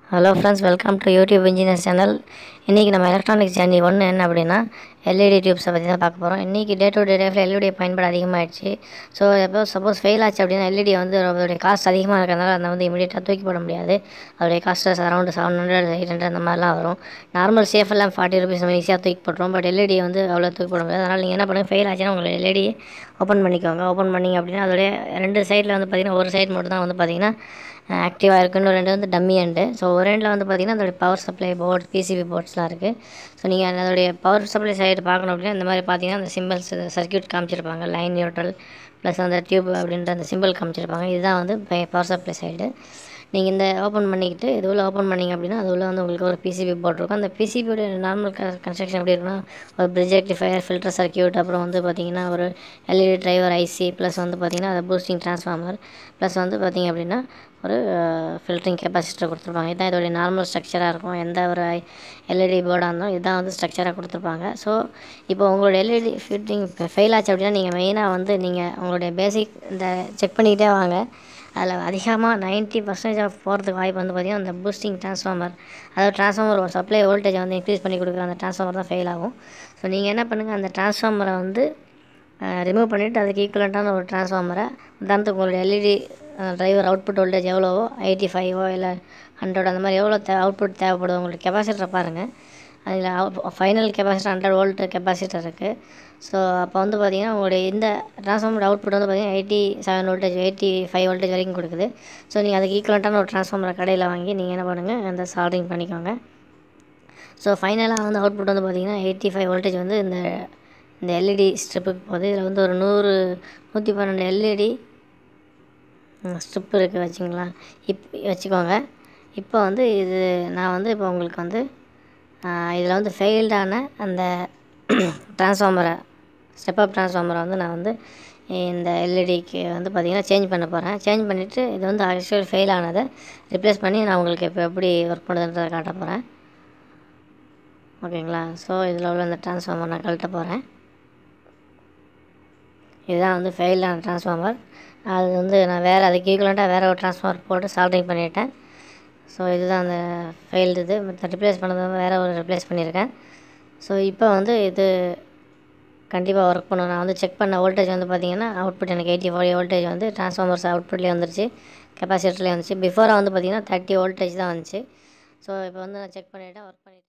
hello friends welcome to YouTube engineer channel இன்றைக்கி நம்ம electronics journey ஒன்று என்ன அப்படின்னா எல்இடி டியூப்ஸை பற்றி தான் பார்க்க போகிறோம் இன்றைக்கி டே டு டே லைஃப்பில் எல்இடி பயன்பாடு அதிகமாகிடுச்சு ஸோ எப்போ சப்போஸ் ஃபெயில் ஆச்சு அப்படின்னா எல்இடி வந்து அதோடைய காஸ்ட் அதிகமாக இருக்கிறதுனால அதை வந்து இமீடியட்டாக தூக்கி போட முடியாது அதோடைய cost around seven hundred eight hundred அந்த மாதிரிலாம் வரும் நார்மல் சேஃப் எல்லாம் ஃபார்ட்டி ருபீஸ் நம்ம ஈஸியாக தூக்கி போட்டுரும் பட் எல்இடி வந்து அவ்வளோ தூக்கி போட முடியாது அதனால் நீங்கள் என்ன பண்ணுங்கள் ஃபெயில் ஆச்சுன்னா உங்களை எல்இடி ஓப்பன் பண்ணிக்கோங்க ஓப்பன் பண்ணிங்க அப்படின்னா அதோடைய ரெண்டு சைடில் வந்து பார்த்திங்கன்னா ஒரு சைடு மட்டும் தான் வந்து பார்த்திங்கன்னா ஆக்டிவாக இருக்குன்னு ரெண்டு வந்து டம்மி எண்டு ஸோ ஒரு எண்டில் வந்து பார்த்திங்கன்னா அதோடைய பவர் சப்ளை போர்ட் பிசிபி போர்ட்ஸ்லாம் இருக்குது ஸோ நீங்கள் அதோடைய பவர் சப்ளை சைடு பார்க்கணும் அப்படின்னா இந்த மாதிரி பார்த்தீங்கன்னா அந்த சிம்பிள்ஸ் சர்க்யூட் காமிச்சிருப்பாங்க லைன் நியூட்ரல் ப்ளஸ் அந்த டியூப் அப்படின்ற அந்த சிம்பிள் காமிச்சிருப்பாங்க இதுதான் வந்து பவர் சப்ளை சைடு நீங்கள் இந்த ஓப்பன் பண்ணிக்கிட்டு இது உள்ள ஓப்பன் பண்ணிங்க அப்படின்னா அது உள்ள வந்து உங்களுக்கு ஒரு பிசிபி போர்ட் இருக்கும் அந்த பிசிபியோட நார்மல் கன்ஸ்ட்ரக்ஷன் எப்படி இருக்குன்னா ஒரு பிரிட்ஜ் ரெக்டிஃபயர் ஃபில்டர் சர்க்யூட் அப்புறம் வந்து பார்த்திங்கன்னா ஒரு எல்இடி டிரைவர் ஐசி ப்ளஸ் வந்து பார்த்திங்கன்னா அது பூஸ்டிங் ட்ரான்ஸ்ஃபார்மர் ப்ளஸ் வந்து பார்த்திங்க அப்படின்னா ஒரு ஃபில்டரிங் கெப்பாசிட்டர் கொடுத்துருப்பாங்க இதுதான் இதோடைய நார்மல் ஸ்ட்ரக்சராக இருக்கும் எந்த ஒரு எல்இடி போர்டாக இருந்தாலும் இதுதான் வந்து ஸ்ட்ரக்சராக கொடுத்துருப்பாங்க ஸோ இப்போ உங்களோட எல்இடி ஃபிட்டிங் ஃபெயில் ஆச்சு அப்படின்னா நீங்கள் மெயினாக வந்து நீங்கள் உங்களுடைய பேசிக் இந்த செக் பண்ணிக்கிட்டே வாங்க அதில் அதிகமாக நைன்ட்டி பர்சன்டேஜ் ஆஃப் போகிறதுக்கு வாய்ப்பு வந்து பார்த்திங்கன்னா அந்த பூஸ்டிங் ட்ரான்ஸ்ஃபார்மர் அதாவது ட்ரான்ஸ்ஃபார்மர் ஒரு சப்ளை வோல்டேஜை வந்து இன்க்ரீஸ் பண்ணி கொடுக்குற அந்த ட்ரான்ஸ்ஃபார்மர் தான் ஃபெயில் ஆகும் ஸோ நீங்கள் என்ன பண்ணுங்கள் அந்த ட்ரான்ஸ்ஃபார்மரை வந்து ரிமூவ் பண்ணிவிட்டு அதுக்கு ஈக்குவலண்ட்டான ஒரு ட்ரான்ஸ்ஃபார்மரை உதாரணத்துக்கு உங்களுடைய எல்இடி டிரைவர் அவுட்புட் வோல்டேஜ் எவ்வளவோ எயிட்டி ஃபைவோ இல்லை ஹண்ட்ரட் அந்த மாதிரி எவ்வளோ தே அவுட்புட் தேவைப்படுது உங்களுடைய கெப்பாசிட்டரை பாருங்கள் அதில் final capacitor hundred volt capacitor இருக்குது ஸோ அப்போ வந்து பார்த்திங்கன்னா உங்களுடைய இந்த ட்ரான்ஸ்ஃபார்மர் அவுட்புட் வந்து பார்த்திங்கன்னா eighty seven voltage eighty five voltage வரைக்கும் கொடுக்குது ஸோ நீங்கள் அதுக்கு ஈக்குவலண்ட்டான ஒரு ட்ரான்ஸ்ஃபார்மரை கடையில் வாங்கி நீங்கள் என்ன பண்ணுங்கள் அந்த சால்ட்ரிங் பண்ணிக்கோங்க ஸோ ஃபைனலாக வந்து அவுட்புட் வந்து பார்த்திங்கன்னா எயிட்டி ஃபைவ் வோல்டேஜ் வந்து இந்த இந்த எல்இடி ஸ்ட்ரிப்புக்கு போகுது இதில் வந்து ஒரு நூறு நூற்றி பன்னெண்டு எல்இடி ஸ்ட்ரிப் இருக்குது வச்சுங்களா இப் வச்சுக்கோங்க இப்போ வந்து இது நான் வந்து இப்போ உங்களுக்கு வந்து இதில் வந்து ஃபெயில்டான அந்த ட்ரான்ஸ்ஃபார்மரை ஸ்டெப் அப் ட்ரான்ஸ்ஃபார்மரை வந்து நான் வந்து இந்த எல்இடிக்கு வந்து பார்த்திங்கன்னா சேஞ்ச் பண்ண போகிறேன் சேஞ்ச் பண்ணிவிட்டு இது வந்து ஆக்சுவல் ஃபெயில் ஆனதை ரிப்ளேஸ் பண்ணி நான் உங்களுக்கு இப்போ எப்படி ஒர்க் பண்ணுறதுன்றதை காட்ட போகிறேன் ஓகேங்களா ஸோ இதில் உள்ள அந்த ட்ரான்ஸ்ஃபார்மர் நான் கழட்ட போகிறேன் இதுதான் வந்து ஃபெயிலான ட்ரான்ஸ்ஃபார்மர் அது வந்து நான் வேறு அதுக்கு ஈக்குவலண்ட்டாக வேறு ஒரு ட்ரான்ஸ்ஃபார்மர் போட்டு சால்ட்ரிங் பண்ணிவிட்டேன் ஸோ இதுதான் அந்த ஃபெயில்டு இது மற்ற ரிப்ளேஸ் பண்ணது வந்து வேறு ஒரு ரிப்ளேஸ் பண்ணியிருக்கேன் ஸோ இப்போ வந்து இது கண்டிப்பாக ஒர்க் பண்ணும் நான் வந்து செக் பண்ண வோல்டேஜ் வந்து பார்த்திங்கன்னா அவுட்புட் எனக்கு எயிட்டி ஃபோர் வோல்டேஜ் வந்து ட்ரான்ஸ்ஃபார்மர்ஸ் அவுட்புட்லேயே வந்துருச்சு கெப்பாசிட்டர்லேயே வந்துச்சு பிஃபோராக வந்து பார்த்திங்கன்னா தேர்ட்டி வோல்டேஜ் தான் வந்துச்சு ஸோ இப்போ வந்து நான் செக் பண்ணிவிட்டேன் ஒர்க் பண்ணிவிட்டேன்